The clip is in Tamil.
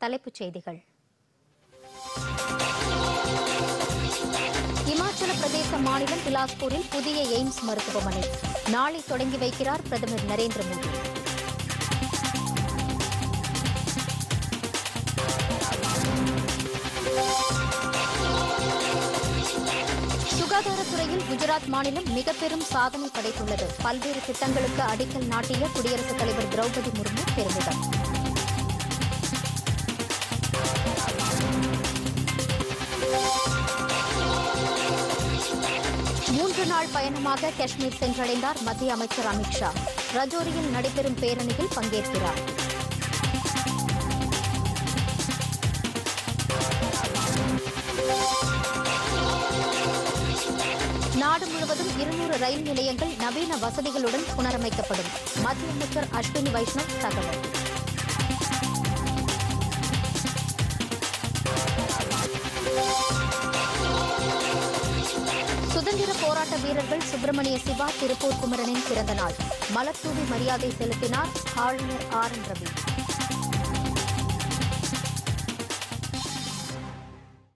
தலைப்புச் செய்திகள் இமாச்சல பிரதேச மாநிலம் பிலாஸ்பூரில் புதிய எய்ம்ஸ் மருத்துவமனை நாளை தொடங்கி வைக்கிறார் பிரதமர் நரேந்திர மோடி சுகாதாரத்துறையில் குஜராத் மாநிலம் மிக பெரும் சாதனை படைத்துள்ளது பல்வேறு திட்டங்களுக்கு அடிக்கல் நாட்டிய குடியரசுத் தலைவர் திரௌபதி முர்மு பெருமிதம் மூன்று நாள் பயணமாக காஷ்மீர் சென்றடைந்தார் மத்திய அமைச்சர் அமித்ஷா ரஜோரியில் நடைபெறும் பேரணியில் பங்கேற்கிறார் நாடு முழுவதும் இருநூறு ரயில் நிலையங்கள் நவீன வசதிகளுடன் புனரமைக்கப்படும் மத்திய அமைச்சர் அஸ்வினி வைஷ்ணவ் தகவல் சுதந்திர போராட்ட வீரர்கள் சுப்பிரமணிய சிவா திருப்பூர் குமரனின் பிறந்த நாள் மலர்தூவி மரியாதை செலுத்தினார் ஆளுநர் ஆர் என் ரவி